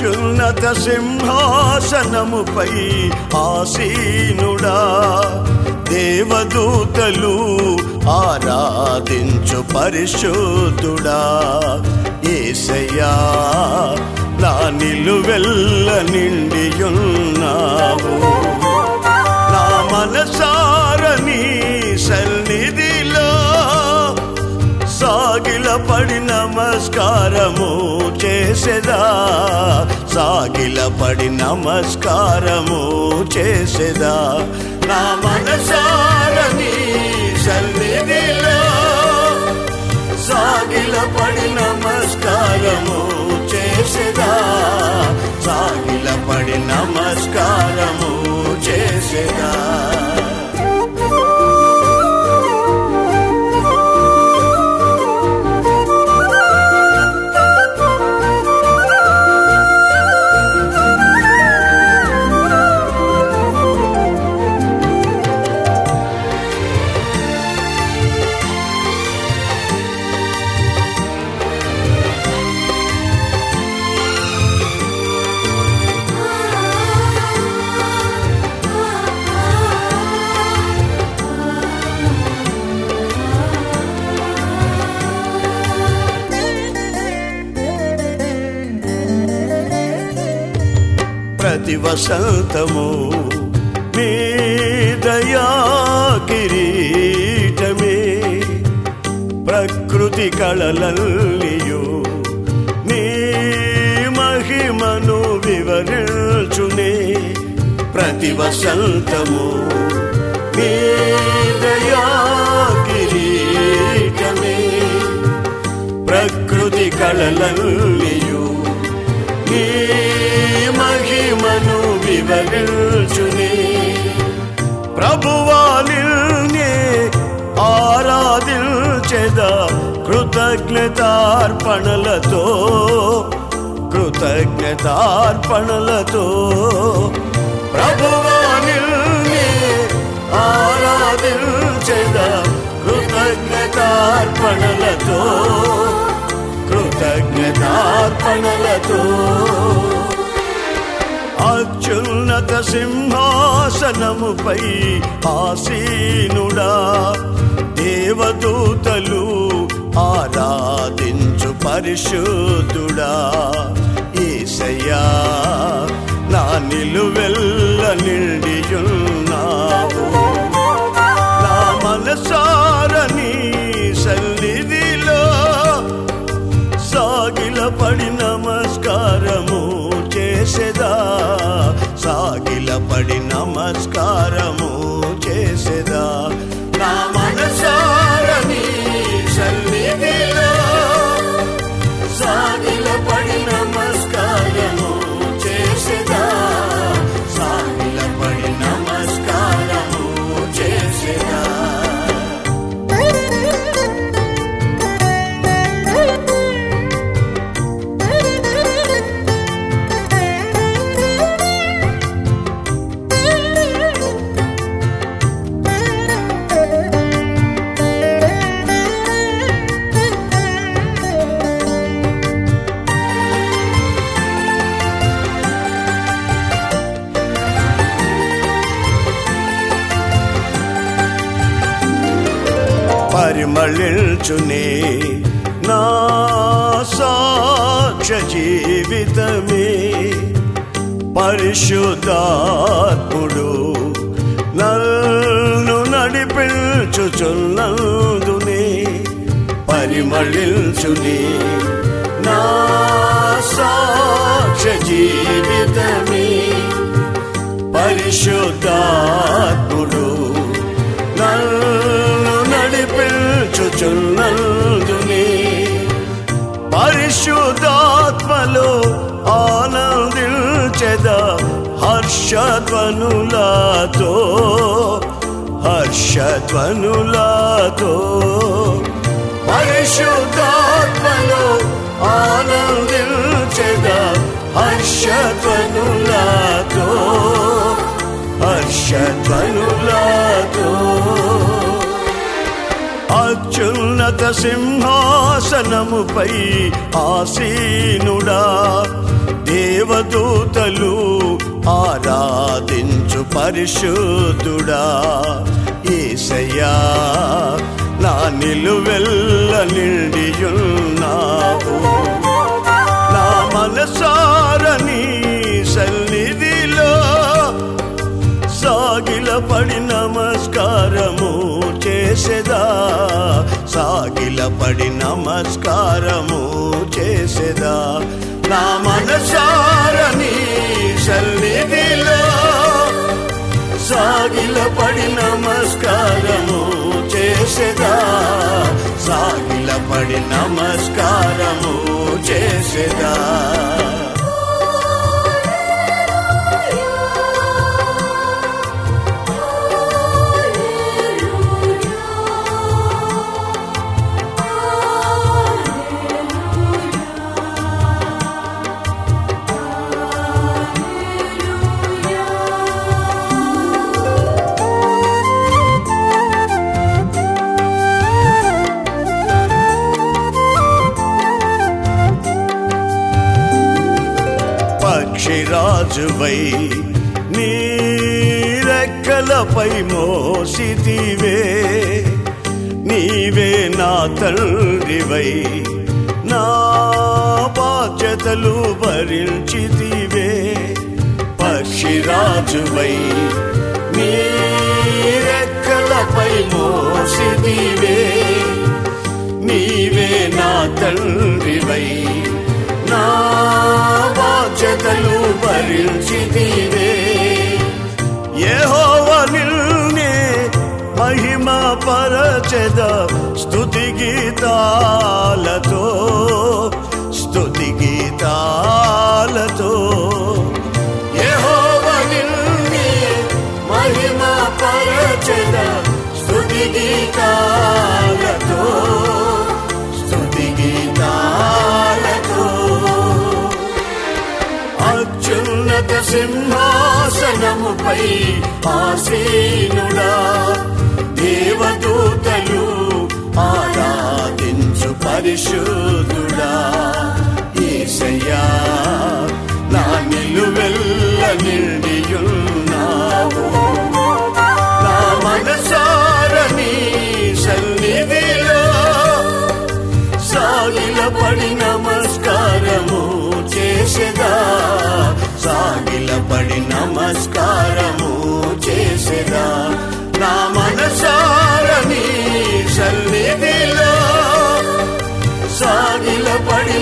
అత్యున్నత సింహాసనముపై ఆసీనుడా దేవదూతలు ఆరాధించు పరిశుద్ధుడా ఏసయ్యా నా నిలువెల్ల నిండియున్నావు నా మనసారని సన్నిధిలో సాగిల పడి నమస్కారము చేసేదా సాగిల పడి నమస్కారము చేసేదా నా మనసారని సన్నిధిలో సాగిల పడి నమస్కారము చేసేదా సాగిల పడి నమస్కారము చేసేదా ప్రతి వసంతము నీ దయా కిరీటమే ప్రకృతి కళలల్లియు నీ మహిమను వివరించునే ప్రతి వసంతము నీ దయా కిరీటమే ప్రకృతి కళలల్లియు నీ మహిమను వివరించునే ప్రభువాలిల్నే ఆరాధించెదా కృతజ్ఞతార్పణలతో కృతజ్ఞతార్పణలతో ప్రభువాలిల్నే ఆరాధించెదా కృతజ్ఞతార్పణలతో కృతజ్ఞతార్పణలతో అత్యున్నత సింహాసనముపై ఆసీనుడా దేవదూతలు ఆరాధించు పరిశుద్ధుడా ఏసయ్యా నా నిలువెల్ల నిండియున్నావు నా మనసారని సన్నిధిలో సాగిల పడి నమస్కారము చేసేదా సాగిల పడి నమస్కారము చేసేదా నా మనసారని సన్నిధిలో సాగిల పడి నమస్కారము చేసేదా సాగిల పడి నమస్కారము చేసేదా పరిమళించునే నా సాక్ష్య జీవితమే పరిశుద్ధాత్ముడు నన్ను నడిపించుచున్నందునే పరిమళించునే నా సాక్ష్య జీవితమే పరిశుద్ధాత్ముడు నన్ను నడిపించుచున్నందునే పరిశుద్ధాత్మలో ఆనందించెద హర్షధ్వనులతో హర్షధ్వనులతో పరిశుద్ధాత్మలో ఆనందించెద హర్షధ్వనులతో హర్షధ్వనులతో అత్యున్నత సింహాసనముపై ఆసీనుడా దేవదూతలు ఆరాధించు పరిశుద్ధుడా ఏసయ్యా నా నిలువెల్ల నిండియున్నావు నా మనసారని సన్నిధిలో సాగిల పడి నమస్కారము చేసేదా సాగిల పడి నమస్కారము చేసేదా నా మనసారని సన్నిధిలో సాగిల పడి నమస్కారము చేసేదా సాగిల పడి నమస్కారము చేసేదా పక్షిరాజువై నీరెక్కలపై మోసితివే నీవే నా తండ్రివై నా బాధ్యతలు భరించితివే పక్షిరాజువై నీరెక్కలపై మోసితివే నీవే నా తండ్రివై నా బాధ్యతలు భరించితివే యెహోవ నిన్నే మహిమ పరచెద స్తుతి గీతాలతో స్తుతి గీతాలతో యెహోవ నిన్నే మహిమ పరచెద స్తుతి గీతాలతో స్తుతి గీతాలతో అత్యున్నత సింహాసనముపై ఆసీనుడా దేవదూతలు ఆరాధించు పరిశుద్ధుడా ఈసయ్యా నా నిలువెల్ల నిండియున్నావు నా మనసారని సన్నిధిలో సాగిల పడి నమస్కారము చేసేదా సాగిల పడి నమస్కారము చేసేదా నా మనసారని సన్నిధిలో సాగిల పడి